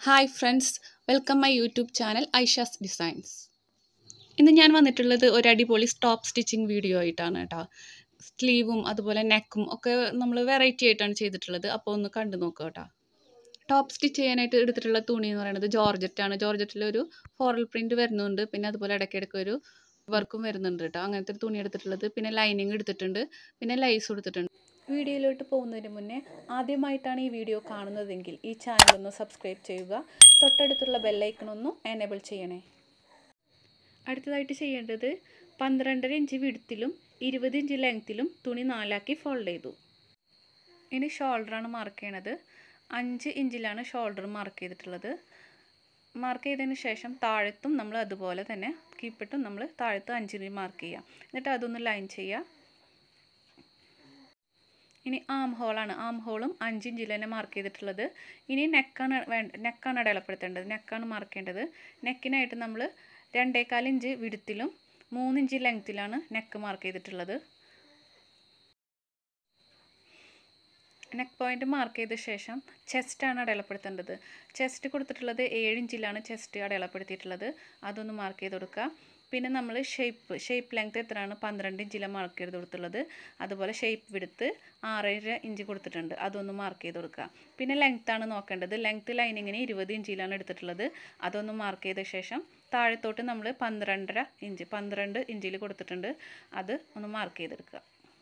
hi friends welcome my YouTube channel Aisha's designs ഇന്ന് ഞാൻ വന്നിട്ടുള്ളത് ഒരു അടിപൊളി സ്റ്റോപ്പ് സ്റ്റിച്ചിങ് വീഡിയോ ആയിട്ടാണ് കേട്ടോ സ്ലീവും അതുപോലെ നെക്കും ഒക്കെ നമ്മൾ വെറൈറ്റി ആയിട്ടാണ് ചെയ്തിട്ടുള്ളത് അപ്പോൾ ഒന്ന് കണ്ടു നോക്കുക കേട്ടോ ടോപ്പ് സ്റ്റിച്ച് ചെയ്യാനായിട്ട് എടുത്തിട്ടുള്ള തുണി എന്ന് പറയുന്നത് ജോർജറ്റാണ് ജോർജറ്റിലൊരു ഫോറൽ പ്രിൻറ്റ് വരുന്നുണ്ട് പിന്നെ അതുപോലെ ഇടയ്ക്കിടയ്ക്ക് ഒരു വർക്കും വരുന്നുണ്ട് കേട്ടോ അങ്ങനത്തെ ഒരു തുണി എടുത്തിട്ടുള്ളത് പിന്നെ ലൈനിങ് എടുത്തിട്ടുണ്ട് പിന്നെ ലൈസ് കൊടുത്തിട്ടുണ്ട് വീഡിയോയിലോട്ട് പോകുന്നതിന് മുന്നേ ആദ്യമായിട്ടാണ് ഈ വീഡിയോ കാണുന്നതെങ്കിൽ ഈ ചാനൽ ഒന്ന് സബ്സ്ക്രൈബ് ചെയ്യുക തൊട്ടടുത്തുള്ള ബെല്ലൈക്കൺ ഒന്ന് എനേബിൾ ചെയ്യണേ അടുത്തതായിട്ട് ചെയ്യേണ്ടത് പന്ത്രണ്ടര ഇഞ്ച് വിടുത്തിലും ഇരുപത് ഇഞ്ച് ലെങ്ത്തിലും തുണി നാലാക്കി ഫോൾഡ് ചെയ്തു ഇനി ഷോൾഡറാണ് മാർക്ക് ചെയ്യണത് അഞ്ച് ഇഞ്ചിലാണ് ഷോൾഡർ മാർക്ക് ചെയ്തിട്ടുള്ളത് മാർക്ക് ചെയ്തതിന് ശേഷം താഴത്തും നമ്മൾ അതുപോലെ തന്നെ കീപ്പിട്ടും നമ്മൾ താഴത്ത് അഞ്ചിന് മാർക്ക് ചെയ്യുക എന്നിട്ട് അതൊന്ന് ലൈൻ ചെയ്യുക ഇനി ആം ഹോളാണ് ആം ഹോളും അഞ്ച് ഇഞ്ചിൽ തന്നെ മാർക്ക് ചെയ്തിട്ടുള്ളത് ഇനി നെക്കാണ് വേണ്ട നെക്കാണ് അടയാളപ്പെടുത്തേണ്ടത് നെക്കാണ് മാർക്ക് ചെയ്യേണ്ടത് നെക്കിനായിട്ട് നമ്മൾ രണ്ടേകാൽ ഇഞ്ച് വിടുത്തിലും മൂന്നിഞ്ച് ലെങ്ത്തിലാണ് നെക്ക് മാർക്ക് ചെയ്തിട്ടുള്ളത് നെക്ക് പോയിന്റ് മാർക്ക് ചെയ്ത ശേഷം ചെസ്റ്റാണ് അടയാളപ്പെടുത്തേണ്ടത് ചെസ്റ്റ് കൊടുത്തിട്ടുള്ളത് ഏഴ് ഇഞ്ചിലാണ് ചെസ്റ്റ് അടയാളപ്പെടുത്തിയിട്ടുള്ളത് അതൊന്ന് മാർക്ക് ചെയ്ത് കൊടുക്കുക പിന്നെ നമ്മൾ ഷേപ്പ് ഷേപ്പ് ലെങ്ത് എത്രയാണ് പന്ത്രണ്ട് ഇഞ്ചിലാണ് മാർക്ക് ചെയ്ത് കൊടുത്തുള്ളത് അതുപോലെ ഷേപ്പ് വിടുത്ത് ആറര ഇഞ്ച് കൊടുത്തിട്ടുണ്ട് അതൊന്ന് മാർക്ക് ചെയ്ത് കൊടുക്കുക പിന്നെ ലെങ്ത്താണ് നോക്കേണ്ടത് ലെങ്ത്ത് ലൈനിങ്ങിന് ഇരുപത് ഇഞ്ചിലാണ് എടുത്തിട്ടുള്ളത് അതൊന്ന് മാർക്ക് ചെയ്ത ശേഷം താഴത്തോട്ട് നമ്മൾ പന്ത്രണ്ടര ഇഞ്ച് പന്ത്രണ്ട് ഇഞ്ചിൽ കൊടുത്തിട്ടുണ്ട് അത് ഒന്ന് മാർക്ക് ചെയ്തെടുക്കുക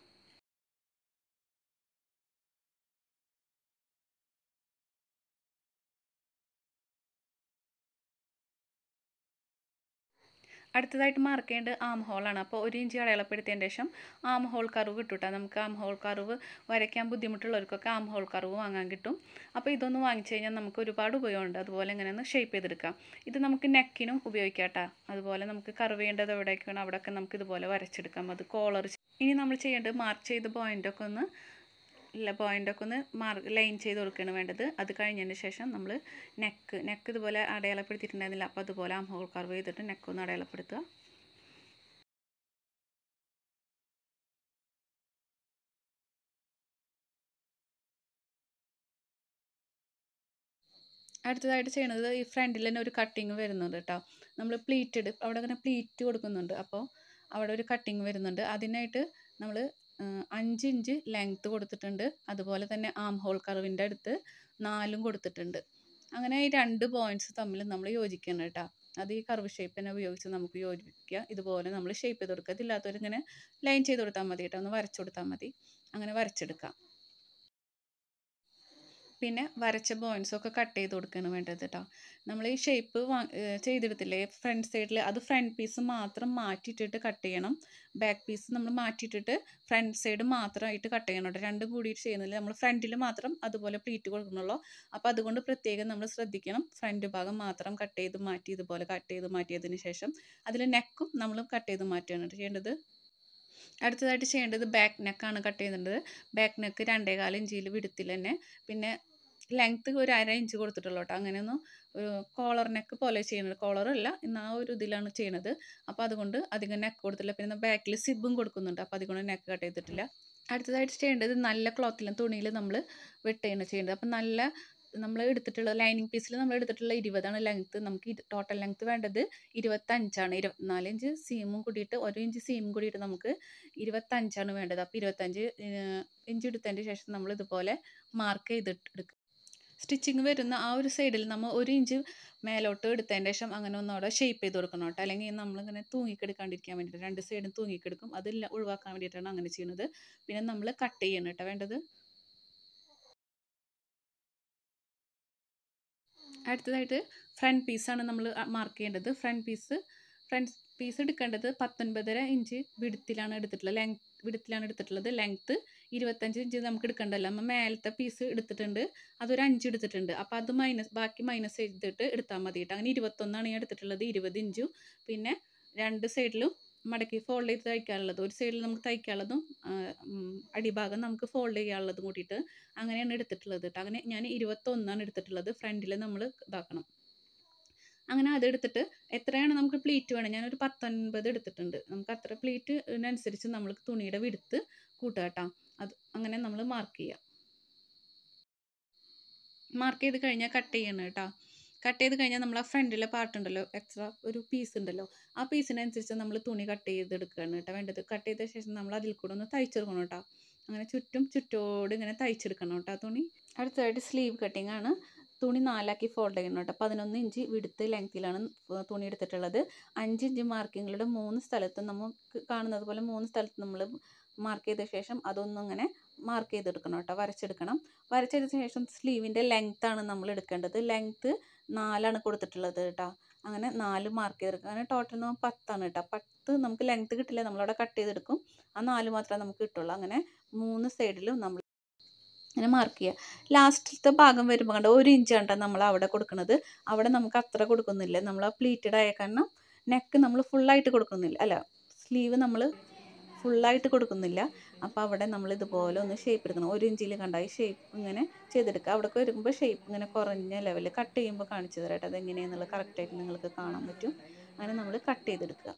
അടുത്തതായിട്ട് മാർക്ക് ചെയ്യേണ്ടത് ആം ഹോളാണ് അപ്പോൾ ഒരു ഇഞ്ച് അടയാളപ്പെടുത്തിയതിന് ശേഷം ആം ഹോൾ കർവ് കിട്ടും കേട്ടോ നമുക്ക് ആം ഹോൾ കർവ് വരയ്ക്കാൻ ബുദ്ധിമുട്ടുള്ളവർക്കൊക്കെ ആം ഹോൾ കർവ് വാങ്ങാൻ കിട്ടും അപ്പോൾ ഇതൊന്ന് വാങ്ങിച്ചു കഴിഞ്ഞാൽ നമുക്ക് ഒരുപാട് ഉപയോഗമുണ്ട് അതുപോലെ ഇങ്ങനെ ഒന്ന് ഷേപ്പ് ചെയ്തെടുക്കാം ഇത് നമുക്ക് നെക്കിനും ഉപയോഗിക്കാം കേട്ടോ അതുപോലെ നമുക്ക് കർവ് ചെയ്യേണ്ടത് എവിടെയൊക്കെയാണ് അവിടെയൊക്കെ നമുക്ക് ഇതുപോലെ വരച്ചെടുക്കാം അത് കോളർ ഇനി നമ്മൾ ചെയ്യേണ്ടത് മാർക്ക് ചെയ്ത പോയിൻ്റൊക്കെ ഒന്ന് ഇല്ല പോയിൻ്റൊക്കെ ഒന്ന് മാർക്ക് ലൈൻ ചെയ്ത് കൊടുക്കുകയാണ് വേണ്ടത് അത് കഴിഞ്ഞതിന് ശേഷം നമ്മൾ നെക്ക് നെക്ക് ഇതുപോലെ അടയാളപ്പെടുത്തിയിട്ടുണ്ടായിരുന്നില്ല അപ്പോൾ അതുപോലെ ആ ഹോൾ കർവ് ചെയ്തിട്ട് നെക്ക് ഒന്ന് അടയാളപ്പെടുത്തുക അടുത്തതായിട്ട് ചെയ്യണത് ഈ ഫ്രണ്ടിൽ തന്നെ ഒരു കട്ടിങ് വരുന്നുണ്ട് കേട്ടോ നമ്മൾ പ്ലീറ്റഡ് അവിടെ അങ്ങനെ പ്ലീറ്റ് കൊടുക്കുന്നുണ്ട് അപ്പോൾ അവിടെ ഒരു കട്ടിങ് വരുന്നുണ്ട് അതിനായിട്ട് നമ്മൾ അഞ്ച് ഇഞ്ച് ലെങ്ത്ത് കൊടുത്തിട്ടുണ്ട് അതുപോലെ തന്നെ ആം ഹോൾ കർവിൻ്റെ അടുത്ത് നാലും കൊടുത്തിട്ടുണ്ട് അങ്ങനെ ഈ രണ്ട് പോയിൻറ്റ്സ് തമ്മിൽ നമ്മൾ യോജിക്കണം കേട്ടോ അത് ഈ കർവ് ഷേപ്പ് തന്നെ ഉപയോഗിച്ച് നമുക്ക് യോജിപ്പിക്കുക ഇതുപോലെ നമ്മൾ ഷേപ്പ് ചെയ്ത് കൊടുക്കുക ഇതില്ലാത്തവരിങ്ങനെ ലൈൻ ചെയ്ത് കൊടുത്താൽ മതി കേട്ടോ ഒന്ന് വരച്ചു കൊടുത്താൽ മതി അങ്ങനെ വരച്ചെടുക്കാം പിന്നെ വരച്ച പോയിൻറ്റ്സ് ഒക്കെ കട്ട് ചെയ്ത് കൊടുക്കുകയാണ് വേണ്ടത് കേട്ടോ നമ്മൾ ഈ ഷേപ്പ് ചെയ്തെടുത്തില്ലേ ഫ്രണ്ട് സൈഡിൽ അത് ഫ്രണ്ട് പീസ് മാത്രം മാറ്റിയിട്ടിട്ട് കട്ട് ചെയ്യണം ബാക്ക് പീസ് നമ്മൾ മാറ്റിയിട്ടിട്ട് ഫ്രണ്ട് സൈഡ് മാത്രമായിട്ട് കട്ട് ചെയ്യണം കേട്ടോ രണ്ടും കൂടിയിട്ട് ചെയ്യുന്നില്ല നമ്മൾ ഫ്രണ്ടിൽ മാത്രം അതുപോലെ പ്ലീറ്റ് കൊടുക്കണുള്ളൂ അപ്പോൾ അതുകൊണ്ട് പ്രത്യേകം നമ്മൾ ശ്രദ്ധിക്കണം ഫ്രണ്ട് ഭാഗം മാത്രം കട്ട് ചെയ്ത് മാറ്റി ഇതുപോലെ കട്ട് ചെയ്ത് മാറ്റിയതിന് ശേഷം അതിൽ നെക്കും നമ്മൾ കട്ട് ചെയ്ത് മാറ്റുകയാണ് ചെയ്യേണ്ടത് അടുത്തതായിട്ട് ചെയ്യേണ്ടത് ബാക്ക് നെക്കാണ് കട്ട് ചെയ്യുന്നത് ബാക്ക് നെക്ക് രണ്ടേകാൽ ഇഞ്ചിൽ വിടുത്തിൽ തന്നെ പിന്നെ ലെങ്ത്ത് ഒരു അര ഇഞ്ച് കൊടുത്തിട്ടുള്ളൂ കേട്ടോ അങ്ങനെയൊന്നും ഒരു കോളർ നെക്ക് പോലെ ചെയ്യുന്നത് കോളർ അല്ല ഇന്ന് ആ ഒരു ഇതിലാണ് ചെയ്യണത് അപ്പോൾ അതുകൊണ്ട് അധികം നെക്ക് കൊടുത്തില്ല പിന്നെ ബാക്കിൽ സിബും കൊടുക്കുന്നുണ്ട് അപ്പോൾ അതുകൊണ്ട് നെക്ക് കട്ട് ചെയ്തിട്ടില്ല അടുത്തതായിട്ട് ചെയ്യേണ്ടത് നല്ല ക്ലോത്തിലും തുണിയിൽ നമ്മൾ വെട്ടുകയാണ് ചെയ്യേണ്ടത് അപ്പം നല്ല നമ്മൾ എടുത്തിട്ടുള്ള ലൈനിങ് പീസിൽ നമ്മൾ എടുത്തിട്ടുള്ള ഇരുപതാണ് ലെങ്ത്ത് നമുക്ക് ടോട്ടൽ ലെങ്ത്ത് വേണ്ടത് ഇരുപത്തഞ്ചാണ് ഇരുപത്തിനാല് ഇഞ്ച് സീമും കൂടിയിട്ട് ഒരു ഇഞ്ച് സീമും കൂടിയിട്ട് നമുക്ക് ഇരുപത്തഞ്ചാണ് വേണ്ടത് അപ്പോൾ ഇരുപത്തഞ്ച് ഇഞ്ച് എടുത്തതിന് ശേഷം നമ്മൾ ഇതുപോലെ മാർക്ക് ചെയ്തിട്ട് എടുക്കുക സ്റ്റിച്ചിങ് വരുന്ന ആ ഒരു സൈഡിൽ നമ്മൾ ഒരു ഇഞ്ച് മേലോട്ട് എടുത്തതിന് ശേഷം അങ്ങനെ ഒന്നവിടെ ഷേപ്പ് ചെയ്ത് കൊടുക്കണം കേട്ടോ അല്ലെങ്കിൽ നമ്മളിങ്ങനെ തൂങ്ങിക്കെടുക്കാണ്ടിരിക്കാൻ വേണ്ടിയിട്ട് രണ്ട് സൈഡും തൂങ്ങിക്കെടുക്കും അതില്ല ഒഴിവാക്കാൻ വേണ്ടിയിട്ടാണ് അങ്ങനെ ചെയ്യുന്നത് പിന്നെ നമ്മൾ കട്ട് ചെയ്യണം കേട്ടോ വേണ്ടത് അടുത്തതായിട്ട് ഫ്രണ്ട് പീസാണ് നമ്മൾ മാർക്ക് ചെയ്യേണ്ടത് ഫ്രണ്ട് പീസ് ഫ്രണ്ട് പീസ് എടുക്കേണ്ടത് പത്തൊൻപതര ഇഞ്ച് വിടുത്തിലാണ് എടുത്തിട്ടുള്ളത് ലെങ്ത് വിടുത്തിലാണ് എടുത്തിട്ടുള്ളത് ലെങ്ത്ത് ഇരുപത്തഞ്ച് ഇഞ്ച് നമുക്ക് എടുക്കണ്ടല്ലോ നമ്മൾ മേലത്തെ പീസ് എടുത്തിട്ടുണ്ട് അതൊരു അഞ്ച് എടുത്തിട്ടുണ്ട് അപ്പോൾ അത് മൈനസ് ബാക്കി മൈനസ് ചെയ്തിട്ട് എടുത്താൽ മതി കേട്ടോ അങ്ങനെ ഇരുപത്തൊന്നാണ് ഞാൻ എടുത്തിട്ടുള്ളത് ഇരുപത് ഇഞ്ചും പിന്നെ രണ്ട് സൈഡിലും മടക്കി ഫോൾഡ് ചെയ്ത് തയ്ക്കാനുള്ളത് ഒരു സൈഡിൽ നമുക്ക് തയ്ക്കാനുള്ളതും അടിഭാഗം നമുക്ക് ഫോൾഡ് ചെയ്യാനുള്ളതും കൂട്ടിയിട്ട് അങ്ങനെയാണ് എടുത്തിട്ടുള്ളത് കേട്ടോ അങ്ങനെ ഞാൻ ഇരുപത്തൊന്നാണ് എടുത്തിട്ടുള്ളത് ഫ്രണ്ടിൽ നമ്മൾ ഇതാക്കണം അങ്ങനെ അതെടുത്തിട്ട് എത്രയാണ് നമുക്ക് പ്ലീറ്റ് വേണം ഞാനൊരു പത്തൊൻപത് എടുത്തിട്ടുണ്ട് നമുക്ക് അത്ര പ്ലീറ്റിനനുസരിച്ച് നമ്മൾ തുണിയുടെ വിടുത്ത് കൂട്ടുക കേട്ടോ അത് അങ്ങനെ നമ്മൾ മാർക്ക് ചെയ്യുക മാർക്ക് ചെയ്ത് കഴിഞ്ഞാൽ കട്ട് ചെയ്യണം കേട്ടോ കട്ട് ചെയ്ത് കഴിഞ്ഞാൽ നമ്മൾ ആ ഫ്രണ്ടിലെ പാർട്ട് ഉണ്ടല്ലോ എക്സ്ട്രാ ഒരു പീസ് ഉണ്ടല്ലോ ആ പീസിനനുസരിച്ച് നമ്മൾ തുണി കട്ട് ചെയ്തെടുക്കുകയാണ് കേട്ടോ വേണ്ടത് കട്ട് ചെയ്ത ശേഷം നമ്മൾ അതിൽ കൂടെ ഒന്ന് തയ്ച്ചെടുക്കണം കേട്ടോ അങ്ങനെ ചുറ്റും ചുറ്റോട് ഇങ്ങനെ തയ്ച്ചെടുക്കണം കേട്ടോ ആ തുണി അടുത്തതായിട്ട് സ്ലീവ് കട്ടിംഗ് ആണ് തുണി നാലാക്കി ഫോൾഡ് ചെയ്യണം കേട്ടോ പതിനൊന്ന് ഇഞ്ച് വിടുത്ത് ലെങ്ത്തിലാണ് തുണി എടുത്തിട്ടുള്ളത് അഞ്ച് ഇഞ്ച് മാർക്കിങ്ങുകളുടെ മൂന്ന് സ്ഥലത്ത് നമുക്ക് കാണുന്നത് പോലെ മൂന്ന് സ്ഥലത്ത് നമ്മൾ മാർക്ക് ചെയ്ത ശേഷം അതൊന്നും ഇങ്ങനെ മാർക്ക് ചെയ്തെടുക്കണം കേട്ടോ വരച്ചെടുക്കണം വരച്ചെടുത്ത ശേഷം സ്ലീവിൻ്റെ ലെങ്ത്താണ് നമ്മൾ എടുക്കേണ്ടത് ലെങ്ത്ത് നാലാണ് കൊടുത്തിട്ടുള്ളത് കേട്ടോ അങ്ങനെ നാല് മാർക്ക് ചെയ്തെടുക്കുക അങ്ങനെ ടോട്ടൽ നമ്മൾ പത്താണ് കേട്ടോ പത്ത് നമുക്ക് ലെങ്ത്ത് കിട്ടില്ല നമ്മളവിടെ കട്ട് ചെയ്തെടുക്കും ആ നാല് മാത്രമേ നമുക്ക് കിട്ടുള്ളൂ അങ്ങനെ മൂന്ന് സൈഡിലും നമ്മൾ അങ്ങനെ മാർക്ക് ചെയ്യുക ലാസ്റ്റത്തെ ഭാഗം വരുമ്പോൾ കണ്ട ഒരു ഇഞ്ച് കണ്ട നമ്മൾ അവിടെ കൊടുക്കുന്നത് അവിടെ നമുക്ക് അത്ര കൊടുക്കുന്നില്ല നമ്മൾ ആ പ്ലീറ്റഡ് ആയ കാരണം നെക്ക് നമ്മൾ ഫുള്ളായിട്ട് കൊടുക്കുന്നില്ല അല്ല സ്ലീവ് നമ്മൾ ഫുള്ളായിട്ട് കൊടുക്കുന്നില്ല അപ്പോൾ അവിടെ നമ്മൾ ഇതുപോലെ ഒന്ന് ഷേപ്പ് എടുക്കണം ഒരു ഇഞ്ചിൽ കണ്ട ഈ ഷേപ്പ് ഇങ്ങനെ ചെയ്തെടുക്കുക അവിടെ വരുമ്പോൾ ഷേപ്പ് ഇങ്ങനെ കുറഞ്ഞ ലെവലിൽ കട്ട് ചെയ്യുമ്പോൾ കാണിച്ചു തരാം അതെങ്ങനെയാണെന്നുള്ളത് കറക്റ്റായിട്ട് നിങ്ങൾക്ക് കാണാൻ പറ്റും അങ്ങനെ നമ്മൾ കട്ട് ചെയ്തെടുക്കുക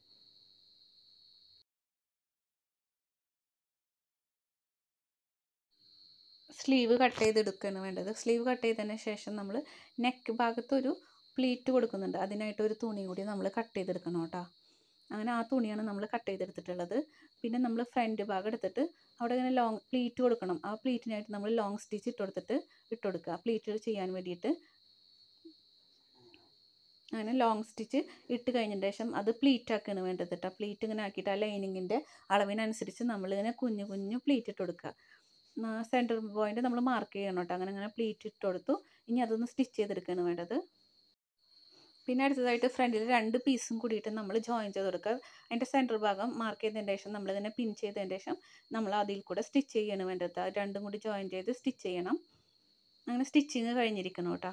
സ്ലീവ് കട്ട് ചെയ്തെടുക്കുകയാണ് വേണ്ടത് സ്ലീവ് കട്ട് ചെയ്തതിന് ശേഷം നമ്മൾ നെക്ക് ഭാഗത്ത് ഒരു പ്ലീറ്റ് കൊടുക്കുന്നുണ്ട് അതിനായിട്ട് ഒരു തുണി കൂടി നമ്മൾ കട്ട് ചെയ്തെടുക്കണം കേട്ടോ അങ്ങനെ ആ തുണിയാണ് നമ്മൾ കട്ട് ചെയ്തെടുത്തിട്ടുള്ളത് പിന്നെ നമ്മൾ ഫ്രണ്ട് ഭാഗം എടുത്തിട്ട് അവിടെ ഇങ്ങനെ ലോങ് പ്ലീറ്റ് കൊടുക്കണം ആ പ്ലീറ്റിനായിട്ട് നമ്മൾ ലോങ് സ്റ്റിച്ച് ഇട്ട് കൊടുത്തിട്ട് ഇട്ട് കൊടുക്കുക പ്ലീറ്റ് ചെയ്യാൻ വേണ്ടിയിട്ട് അങ്ങനെ ലോങ് സ്റ്റിച്ച് ഇട്ട് കഴിഞ്ഞതിന് ശേഷം അത് പ്ലീറ്റ് ആക്കുകയാണ് വേണ്ടത് കേട്ടോ പ്ലീറ്റ് ഇങ്ങനെ ആക്കിയിട്ട് ആ ലൈനിങ്ങിൻ്റെ അളവിനനുസരിച്ച് നമ്മളിങ്ങനെ കുഞ്ഞു കുഞ്ഞു പ്ലീറ്റ് ഇട്ട് കൊടുക്കുക സെൻറ്റർ പോയിന്റ് നമ്മൾ മാർക്ക് ചെയ്യണം കേട്ടോ അങ്ങനെ അങ്ങനെ പ്ലീറ്റ് ഇട്ട് കൊടുത്തു ഇനി അതൊന്ന് സ്റ്റിച്ച് ചെയ്തെടുക്കുകയാണ് വേണ്ടത് പിന്നെ അടുത്തതായിട്ട് ഫ്രണ്ടിൽ രണ്ട് പീസും കൂടിയിട്ട് നമ്മൾ ജോയിൻ ചെയ്ത് കൊടുക്കുക അതിൻ്റെ സെൻറ്റർ ഭാഗം മാർക്ക് ചെയ്തതിന് ശേഷം നമ്മളിങ്ങനെ പിൻ ചെയ്തതിന് ശേഷം നമ്മൾ അതിൽ കൂടെ സ്റ്റിച്ച് ചെയ്യാണ് വേണ്ടത് രണ്ടും കൂടി ജോയിൻ ചെയ്ത് സ്റ്റിച്ച് ചെയ്യണം അങ്ങനെ സ്റ്റിച്ചിങ് കഴിഞ്ഞിരിക്കണം കേട്ടോ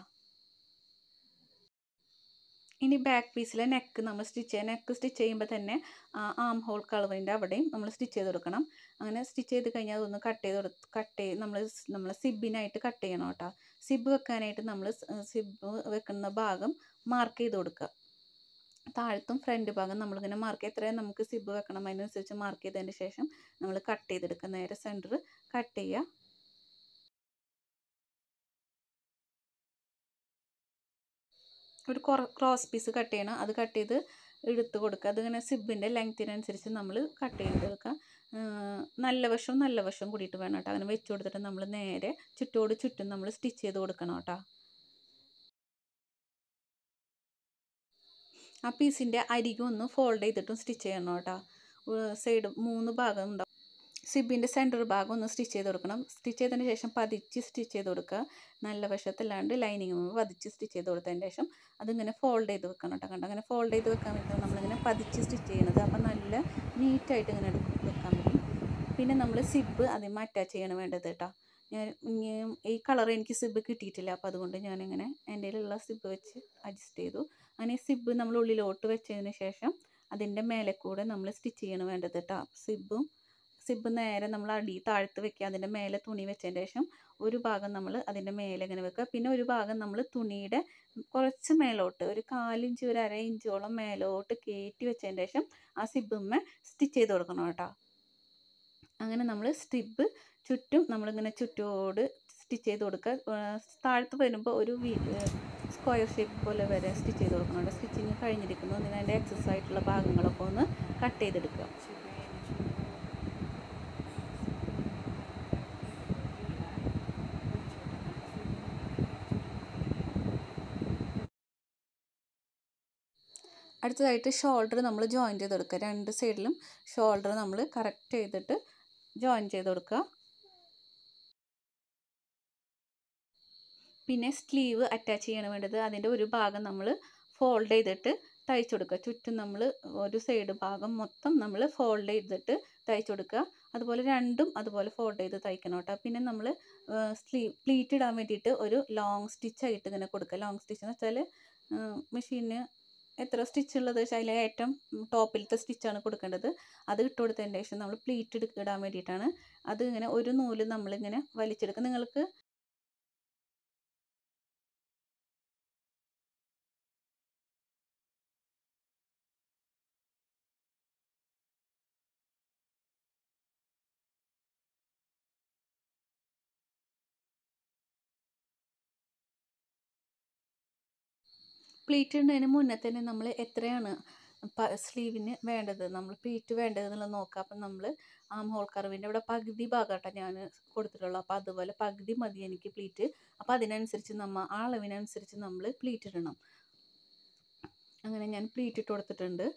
ഇനി ബാക്ക് പീസിലെ നെക്ക് നമ്മൾ സ്റ്റിച്ച് ചെയ്യുക നെക്ക് സ്റ്റിച്ച് ചെയ്യുമ്പോൾ തന്നെ ആം ഹോൾ കളറിൻ്റെ അവിടെയും നമ്മൾ സ്റ്റിച്ച് ചെയ്ത് കൊടുക്കണം അങ്ങനെ സ്റ്റിച്ച് ചെയ്ത് കഴിഞ്ഞാൽ അതൊന്ന് കട്ട് ചെയ്ത് കൊടുത്ത് കട്ട് ചെയ്ത് നമ്മൾ നമ്മൾ സിബിനായിട്ട് കട്ട് ചെയ്യണം കേട്ടോ സിബ് വെക്കാനായിട്ട് നമ്മൾ സിബ് വെക്കുന്ന ഭാഗം മാർക്ക് ചെയ്ത് കൊടുക്കുക താഴത്തും ഫ്രണ്ട് ഭാഗം നമ്മളിങ്ങനെ മാർക്ക് എത്രയും നമുക്ക് സിബ് വെക്കണം അതിനനുസരിച്ച് മാർക്ക് ചെയ്തതിന് ശേഷം നമ്മൾ കട്ട് ചെയ്തെടുക്കുക നേരെ സെൻറ്റർ കട്ട് ചെയ്യുക ഒരു ക്രോസ് പീസ് കട്ട് ചെയ്യണം അത് കട്ട് ചെയ്ത് എടുത്ത് കൊടുക്കുക അതിങ്ങനെ സിബിൻ്റെ ലെങ്ത്തിനനുസരിച്ച് നമ്മൾ കട്ട് ചെയ്തെടുക്കുക നല്ല വശവും നല്ല വശവും കൂടിയിട്ട് വേണം കേട്ടോ അങ്ങനെ വെച്ച് കൊടുത്തിട്ട് നമ്മൾ നേരെ ചുറ്റോട് ചുറ്റും നമ്മൾ സ്റ്റിച്ച് ചെയ്ത് കൊടുക്കണം കേട്ടോ ആ പീസിൻ്റെ അരികും ഒന്ന് ഫോൾഡ് ചെയ്തിട്ടും സ്റ്റിച്ച് ചെയ്യണം കേട്ടോ സൈഡ് മൂന്ന് ഭാഗം ഉണ്ടാവും സിബിൻ്റെ സെൻറ്റർ ഭാഗം ഒന്ന് സ്റ്റിച്ച് ചെയ്ത് കൊടുക്കണം സ്റ്റിച്ച് ചെയ്തതിന് ശേഷം പതിച്ച് സ്റ്റിച്ച് ചെയ്ത് കൊടുക്കുക നല്ല വശത്തല്ലാണ്ട് ലൈനിങ് പതിച്ച് സ്റ്റിച്ച് ചെയ്ത് കൊടുത്തതിന് ശേഷം അതിങ്ങനെ ഫോൾഡ് ചെയ്ത് വെക്കണം കേട്ടോ കണ്ടോ അങ്ങനെ ഫോൾഡ് ചെയ്ത് വെക്കാൻ വേണ്ടിയിട്ട് നമ്മളിങ്ങനെ പതിച്ച് സ്റ്റിച്ച് ചെയ്യണത് അപ്പോൾ നല്ല നീറ്റായിട്ട് ഇങ്ങനെ വെക്കാൻ പറ്റും പിന്നെ നമ്മൾ സിബ് അതിന് അറ്റാച്ച് ചെയ്യണം വേണ്ടത് കേട്ടോ ഞാൻ ഈ കളർ എനിക്ക് സിബ് കിട്ടിയിട്ടില്ല അപ്പോൾ അതുകൊണ്ട് ഞാനിങ്ങനെ എൻ്റെ കയ്യിലുള്ള സിബ് വെച്ച് അഡ്ജസ്റ്റ് ചെയ്തു അങ്ങനെ സിബ് നമ്മൾ ഉള്ളിലോട്ട് വെച്ചതിന് ശേഷം അതിൻ്റെ മേലെ കൂടെ നമ്മൾ സ്റ്റിച്ച് ചെയ്യണം വേണ്ടത് കേട്ടോ സിബും സിബ് നേരെ നമ്മൾ അടി താഴ്ത്ത് വെക്കുക അതിൻ്റെ മേലെ തുണി വെച്ചതിന് ശേഷം ഒരു ഭാഗം നമ്മൾ അതിൻ്റെ മേലെ ഇങ്ങനെ വെക്കുക പിന്നെ ഒരു ഭാഗം നമ്മൾ തുണിയുടെ കുറച്ച് മേലോട്ട് ഒരു കാലിഞ്ച് ഒരു അര ഇഞ്ചോളം മേലോട്ട് കയറ്റി വെച്ചതിന് ശേഷം ആ സിബുമ്മ സ്റ്റിച്ച് ചെയ്ത് കൊടുക്കണം കേട്ടോ അങ്ങനെ നമ്മൾ സ്റ്റിബ് ചുറ്റും നമ്മളിങ്ങനെ ചുറ്റോട് സ്റ്റിച്ച് ചെയ്ത് കൊടുക്കുക താഴത്ത് വരുമ്പോൾ ഒരു സ്ക്വയർ ഷേപ്പ് പോലെ വരെ സ്റ്റിച്ച് ചെയ്ത് കൊടുക്കണം സ്റ്റിച്ചിങ് കഴിഞ്ഞിരിക്കുന്നു പിന്നെ അതിൻ്റെ എക്സസ് ആയിട്ടുള്ള ഭാഗങ്ങളൊക്കെ ഒന്ന് കട്ട് ചെയ്തെടുക്കുക അടുത്തതായിട്ട് ഷോൾഡർ നമ്മൾ ജോയിൻ ചെയ്ത് കൊടുക്കുക രണ്ട് സൈഡിലും ഷോൾഡർ നമ്മൾ കറക്റ്റ് ചെയ്തിട്ട് ജോയിൻ ചെയ്ത് കൊടുക്കുക പിന്നെ സ്ലീവ് അറ്റാച്ച് ചെയ്യണം വേണ്ടത് അതിൻ്റെ ഒരു ഭാഗം നമ്മൾ ഫോൾഡ് ചെയ്തിട്ട് തയ്ച്ചു കൊടുക്കുക ചുറ്റും നമ്മൾ ഒരു സൈഡ് ഭാഗം മൊത്തം നമ്മൾ ഫോൾഡ് ചെയ്തിട്ട് തയ്ച്ചു കൊടുക്കുക അതുപോലെ രണ്ടും അതുപോലെ ഫോൾഡ് ചെയ്ത് തയ്ക്കണം കേട്ടോ പിന്നെ നമ്മൾ സ്ലീവ് പ്ലീറ്റ് ഇടാൻ വേണ്ടിയിട്ട് ഒരു ലോങ് സ്റ്റിച്ചായിട്ട് ഇങ്ങനെ കൊടുക്കുക ലോങ് സ്റ്റിച്ച് എന്ന് വെച്ചാൽ മെഷീന് എത്ര സ്റ്റിച്ച് ഉള്ളത് വെച്ചാൽ അതിലെ ഏറ്റവും ടോപ്പിലത്തെ സ്റ്റിച്ചാണ് കൊടുക്കേണ്ടത് അത് ഇട്ട് കൊടുത്തതിന് ശേഷം നമ്മൾ പ്ലീറ്റ് ഇടാൻ വേണ്ടിയിട്ടാണ് അത് ഇങ്ങനെ ഒരു നൂല് നമ്മളിങ്ങനെ വലിച്ചെടുക്കുക നിങ്ങൾക്ക് പ്ലീറ്റ് ഇടുന്നതിന് മുന്നേ തന്നെ നമ്മൾ എത്രയാണ് സ്ലീവിന് വേണ്ടത് നമ്മൾ പ്ലീറ്റ് വേണ്ടത് എന്നുള്ളത് നോക്കുക അപ്പം നമ്മൾ ആം ഹോൾ കർവിൻ്റെ ഇവിടെ പകുതി ഭാഗമാട്ടോ ഞാൻ കൊടുത്തിട്ടുള്ളൂ അപ്പോൾ അതുപോലെ പകുതി മതി എനിക്ക് പ്ലീറ്റ് അപ്പോൾ അതിനനുസരിച്ച് നമ്മൾ ആ അളവിനനുസരിച്ച് നമ്മൾ പ്ലീറ്റ് ഇടണം അങ്ങനെ ഞാൻ പ്ലീറ്റ് ഇട്ട് കൊടുത്തിട്ടുണ്ട്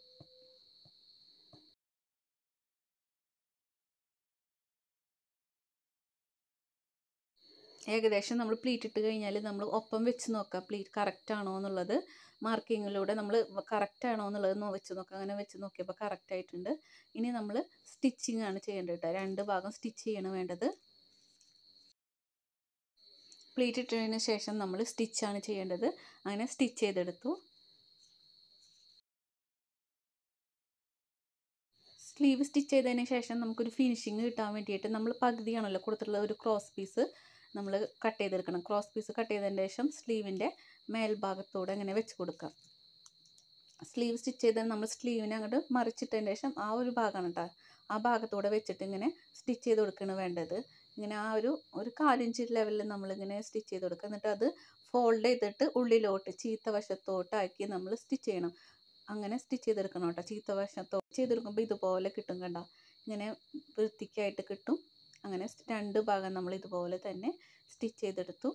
ഏകദേശം നമ്മൾ പ്ലീറ്റ് ഇട്ട് കഴിഞ്ഞാൽ നമ്മൾ ഒപ്പം വെച്ച് നോക്കുക പ്ലീറ്റ് കറക്റ്റ് ആണോ എന്നുള്ളത് മാർക്കിങ്ങിലൂടെ നമ്മൾ കറക്റ്റ് ആണോ എന്നുള്ളത് നോ വെച്ച് നോക്കുക അങ്ങനെ വെച്ച് നോക്കിയപ്പോൾ കറക്റ്റ് ആയിട്ടുണ്ട് ഇനി നമ്മൾ സ്റ്റിച്ചിങ് ആണ് ചെയ്യേണ്ടത് കേട്ടോ രണ്ട് ഭാഗം സ്റ്റിച്ച് ചെയ്യണം വേണ്ടത് പ്ലീറ്റ് ഇട്ടതിന് ശേഷം നമ്മൾ സ്റ്റിച്ചാണ് ചെയ്യേണ്ടത് അങ്ങനെ സ്റ്റിച്ച് ചെയ്തെടുത്തു സ്ലീവ് സ്റ്റിച്ച് ചെയ്തതിന് ശേഷം നമുക്കൊരു ഫിനിഷിങ് കിട്ടാൻ വേണ്ടിയിട്ട് നമ്മൾ പകുതിയാണല്ലോ കൊടുത്തിട്ടുള്ള ഒരു ക്രോസ് പീസ് നമ്മൾ കട്ട് ചെയ്തെടുക്കണം ക്രോസ് പീസ് കട്ട് ചെയ്തതിന് ശേഷം സ്ലീവിൻ്റെ മേൽഭാഗത്തൂടെ അങ്ങനെ വെച്ച് കൊടുക്കുക സ്ലീവ് സ്റ്റിച്ച് ചെയ്ത് നമ്മൾ സ്ലീവിനെ അങ്ങോട്ട് മറിച്ചിട്ടതിന് ശേഷം ആ ഒരു ഭാഗമാണ് കേട്ടോ ആ ഭാഗത്തൂടെ വെച്ചിട്ട് ഇങ്ങനെ സ്റ്റിച്ച് ചെയ്ത് കൊടുക്കുകയാണ് വേണ്ടത് ഇങ്ങനെ ആ ഒരു ഒരു കാലിഞ്ച് ലെവലിൽ നമ്മളിങ്ങനെ സ്റ്റിച്ച് ചെയ്ത് കൊടുക്കുക എന്നിട്ട് അത് ഫോൾഡ് ചെയ്തിട്ട് ഉള്ളിലോട്ട് ചീത്ത വശത്തോട്ടാക്കി നമ്മൾ സ്റ്റിച്ച് ചെയ്യണം അങ്ങനെ സ്റ്റിച്ച് ചെയ്തെടുക്കണം കേട്ടോ ചീത്ത വശത്തോ ചെയ്തെടുക്കുമ്പോൾ ഇതുപോലെ കിട്ടും കണ്ട ഇങ്ങനെ വൃത്തിക്കായിട്ട് കിട്ടും അങ്ങനെ രണ്ട് ഭാഗം നമ്മൾ ഇതുപോലെ തന്നെ സ്റ്റിച്ച് ചെയ്തെടുത്തു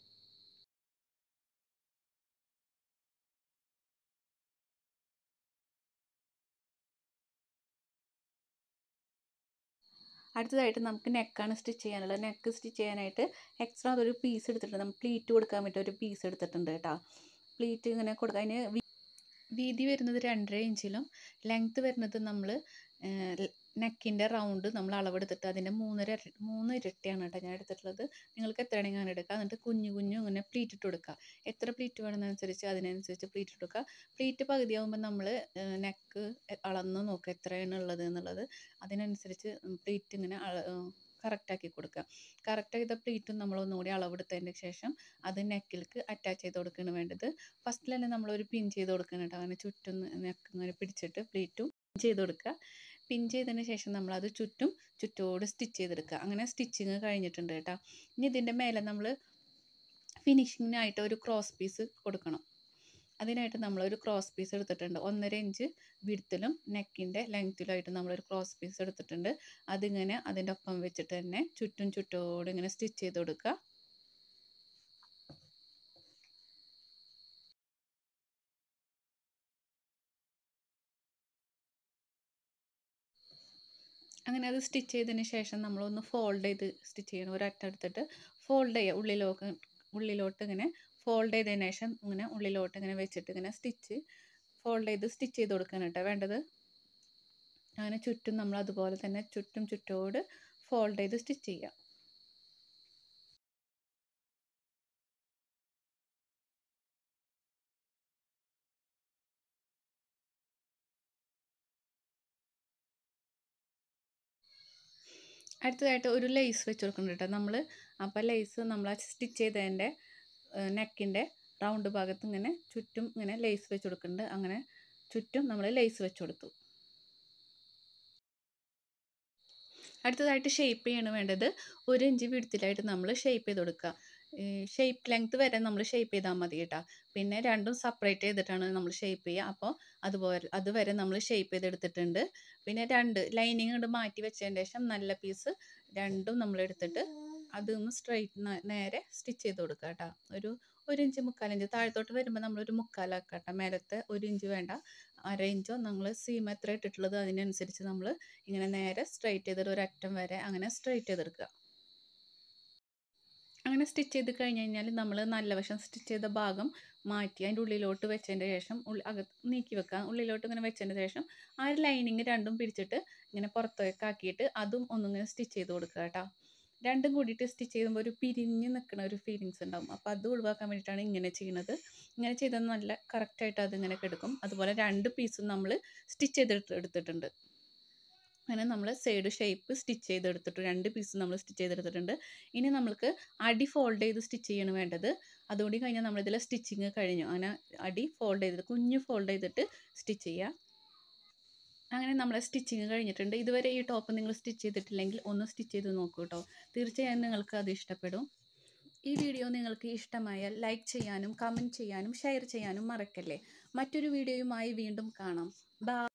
അടുത്തതായിട്ട് നമുക്ക് നെക്കാണ് സ്റ്റിച്ച് ചെയ്യാനുള്ളത് നെക്ക് സ്റ്റിച്ച് ചെയ്യാനായിട്ട് എക്സ്ട്രാ അതൊരു പീസ് എടുത്തിട്ടുണ്ട് നമ്മൾ പ്ലീറ്റ് കൊടുക്കാൻ വേണ്ടി ഒരു പീസ് എടുത്തിട്ടുണ്ട് കേട്ടോ പ്ലീറ്റ് ഇങ്ങനെ കൊടുക്കാൻ അതിന് വീതി വരുന്നത് രണ്ടര ഇഞ്ചിലും ലെങ്ത്ത് വരുന്നത് നമ്മൾ നെക്കിൻ്റെ റൗണ്ട് നമ്മൾ അളവെടുത്തിട്ട് അതിൻ്റെ മൂന്നര മൂന്ന് ഇരട്ടിയാണ് കേട്ടോ ഞാൻ എടുത്തിട്ടുള്ളത് നിങ്ങൾക്ക് എത്രയാണെങ്കിൽ അങ്ങനെ എടുക്കുക എന്നിട്ട് കുഞ്ഞു കുഞ്ഞു ഇങ്ങനെ പ്ലീറ്റ് ഇട്ട് കൊടുക്കുക എത്ര പ്ലീറ്റ് വേണമെന്നനുസരിച്ച് അതിനനുസരിച്ച് പ്ലീറ്റ് ഇട്ട് കൊടുക്കുക പ്ലീറ്റ് പകുതിയാകുമ്പോൾ നമ്മൾ നെക്ക് അളന്ന് നോക്കുക എത്രയാണ് ഉള്ളത് എന്നുള്ളത് അതിനനുസരിച്ച് പ്ലീറ്റ് ഇങ്ങനെ കറക്റ്റാക്കി കൊടുക്കുക കറക്റ്റ് ചെയ്ത പ്ലീറ്റും നമ്മൾ ഒന്നുകൂടി അളവെടുത്തതിന് ശേഷം അത് നെക്കിലേക്ക് അറ്റാച്ച് ചെയ്ത് കൊടുക്കുകയാണ് വേണ്ടത് ഫസ്റ്റിൽ തന്നെ നമ്മളൊരു പിൻ ചെയ്ത് കൊടുക്കുന്നുണ്ട് അങ്ങനെ ചുറ്റും നെക്ക് ഇങ്ങനെ പിടിച്ചിട്ട് പ്ലീറ്റും ചെയ്ത് കൊടുക്കുക പിൻ ചെയ്തതിന് ശേഷം നമ്മളത് ചുറ്റും ചുറ്റോട് സ്റ്റിച്ച് ചെയ്തെടുക്കുക അങ്ങനെ സ്റ്റിച്ചിങ് കഴിഞ്ഞിട്ടുണ്ട് കേട്ടോ ഇനി ഇതിൻ്റെ മേലെ നമ്മൾ ഫിനിഷിങ്ങിനായിട്ട് ഒരു ക്രോസ് പീസ് കൊടുക്കണം അതിനായിട്ട് നമ്മളൊരു ക്രോസ് പീസ് എടുത്തിട്ടുണ്ട് ഒന്നര ഇഞ്ച് വിടുത്തിലും നെക്കിൻ്റെ ലെങ്ത്തിലുമായിട്ട് നമ്മളൊരു ക്രോസ് പീസ് എടുത്തിട്ടുണ്ട് അതിങ്ങനെ അതിൻ്റെ ഒപ്പം വെച്ചിട്ട് തന്നെ ചുറ്റും ചുറ്റോട് ഇങ്ങനെ സ്റ്റിച്ച് ചെയ്ത് കൊടുക്കുക അങ്ങനെ അത് സ്റ്റിച്ച് ചെയ്തതിന് ശേഷം നമ്മളൊന്ന് ഫോൾഡ് ചെയ്ത് സ്റ്റിച്ച് ചെയ്യണം ഒരറ്റം എടുത്തിട്ട് ഫോൾഡ് ചെയ്യുക ഉള്ളിലോട്ട് ഉള്ളിലോട്ട് ഇങ്ങനെ ഫോൾഡ് ചെയ്തതിന് ശേഷം ഇങ്ങനെ ഉള്ളിലോട്ട് ഇങ്ങനെ വെച്ചിട്ട് ഇങ്ങനെ സ്റ്റിച്ച് ഫോൾഡ് ചെയ്ത് സ്റ്റിച്ച് ചെയ്ത് കൊടുക്കണം കേട്ടോ വേണ്ടത് അങ്ങനെ ചുറ്റും നമ്മൾ അതുപോലെ തന്നെ ചുറ്റും ചുറ്റോട് ഫോൾഡ് ചെയ്ത് സ്റ്റിച്ച് ചെയ്യുക അടുത്തതായിട്ട് ഒരു ലേസ് വെച്ച് കൊടുക്കുന്നുണ്ട് കേട്ടോ നമ്മൾ അപ്പോൾ ലേസ് നമ്മൾ ആ സ്റ്റിച്ച് ചെയ്തതിൻ്റെ നെക്കിൻ്റെ റൗണ്ട് ഭാഗത്ത് ഇങ്ങനെ ചുറ്റും ഇങ്ങനെ ലേസ് വെച്ച് കൊടുക്കുന്നുണ്ട് അങ്ങനെ ചുറ്റും നമ്മൾ ലേസ് വെച്ച് കൊടുത്തു അടുത്തതായിട്ട് ഷേപ്പ് ചെയ്യാണ് വേണ്ടത് ഒരു ഇഞ്ച് വിടുത്തിലായിട്ട് നമ്മൾ ഷേപ്പ് ചെയ്ത് കൊടുക്കുക ഷേപ്പ് ലെങ്ത് വരെ നമ്മൾ ഷേപ്പ് ചെയ്താൽ മതി കേട്ടോ പിന്നെ രണ്ടും സെപ്പറേറ്റ് ചെയ്തിട്ടാണ് നമ്മൾ ഷേപ്പ് ചെയ്യുക അപ്പോൾ അതുപോലെ അതുവരെ നമ്മൾ ഷേപ്പ് ചെയ്തെടുത്തിട്ടുണ്ട് പിന്നെ രണ്ട് ലൈനിങ് കൊണ്ട് മാറ്റി വെച്ചതിന് ശേഷം നല്ല പീസ് രണ്ടും നമ്മൾ എടുത്തിട്ട് അതൊന്ന് സ്ട്രൈറ്റ് നേരെ സ്റ്റിച്ച് ചെയ്ത് കൊടുക്കുക കേട്ടോ ഒരു ഒരു ഇഞ്ച് മുക്കാലിഞ്ച് താഴത്തോട്ട് വരുമ്പോൾ നമ്മളൊരു മുക്കാലാക്കുക കേട്ടോ മേലത്തെ ഒരു ഇഞ്ച് വേണ്ട അര ഇഞ്ചോ നമ്മൾ സീം എത്ര ഇട്ടിട്ടുള്ളത് അതിനനുസരിച്ച് നമ്മൾ ഇങ്ങനെ നേരെ സ്ട്രൈറ്റ് ചെയ്തിട്ട് ഒരറ്റം വരെ അങ്ങനെ സ്ട്രൈറ്റ് ചെയ്തെടുക്കുക അങ്ങനെ സ്റ്റിച്ച് ചെയ്ത് കഴിഞ്ഞ് കഴിഞ്ഞാൽ നമ്മൾ നല്ല വശം സ്റ്റിച്ച് ചെയ്ത ഭാഗം മാറ്റി അതിൻ്റെ ഉള്ളിലോട്ട് വെച്ചതിൻ്റെ ശേഷം ഉള്ളി അകത്ത് നീക്കി വെക്കുക ഉള്ളിലോട്ട് ഇങ്ങനെ വെച്ചതിന് ശേഷം ആ ഒരു ലൈനിങ് രണ്ടും പിടിച്ചിട്ട് ഇങ്ങനെ പുറത്തേക്ക് ആക്കിയിട്ട് അതും ഒന്നിങ്ങനെ സ്റ്റിച്ച് ചെയ്ത് കൊടുക്കുക കേട്ടോ രണ്ടും കൂടിയിട്ട് സ്റ്റിച്ച് ചെയ്യുമ്പോൾ ഒരു പിരിഞ്ഞ് നിൽക്കുന്ന ഒരു ഫീലിങ്സ് ഉണ്ടാവും അപ്പോൾ അത് ഒഴിവാക്കാൻ വേണ്ടിയിട്ടാണ് ഇങ്ങനെ ചെയ്യുന്നത് ഇങ്ങനെ ചെയ്താൽ നല്ല കറക്റ്റായിട്ട് അതിങ്ങനെ കിടക്കും അതുപോലെ രണ്ട് പീസും നമ്മൾ സ്റ്റിച്ച് ചെയ്ത് എടുത്തിട്ടുണ്ട് അങ്ങനെ നമ്മൾ സൈഡ് ഷേപ്പ് സ്റ്റിച്ച് ചെയ്തെടുത്തിട്ട് രണ്ട് പീസ് നമ്മൾ സ്റ്റിച്ച് ചെയ്തെടുത്തിട്ടുണ്ട് ഇനി നമ്മൾക്ക് അടി ഫോൾഡ് ചെയ്ത് സ്റ്റിച്ച് ചെയ്യാണ് വേണ്ടത് അതുകൂടി കഴിഞ്ഞാൽ നമ്മളിതിൽ സ്റ്റിച്ചിങ് കഴിഞ്ഞു അങ്ങനെ അടി ഫോൾഡ് ചെയ്തിട്ട് കുഞ്ഞ് ഫോൾഡ് ചെയ്തിട്ട് സ്റ്റിച്ച് ചെയ്യുക അങ്ങനെ നമ്മളെ സ്റ്റിച്ചിങ് കഴിഞ്ഞിട്ടുണ്ട് ഇതുവരെ ഈ ടോപ്പ് നിങ്ങൾ സ്റ്റിച്ച് ചെയ്തിട്ടില്ലെങ്കിൽ ഒന്ന് സ്റ്റിച്ച് ചെയ്ത് നോക്കൂ കേട്ടോ തീർച്ചയായും നിങ്ങൾക്ക് അത് ഇഷ്ടപ്പെടും ഈ വീഡിയോ നിങ്ങൾക്ക് ഇഷ്ടമായാൽ ലൈക്ക് ചെയ്യാനും കമൻറ്റ് ചെയ്യാനും ഷെയർ ചെയ്യാനും മറക്കല്ലേ മറ്റൊരു വീഡിയോയുമായി വീണ്ടും കാണാം ബൈ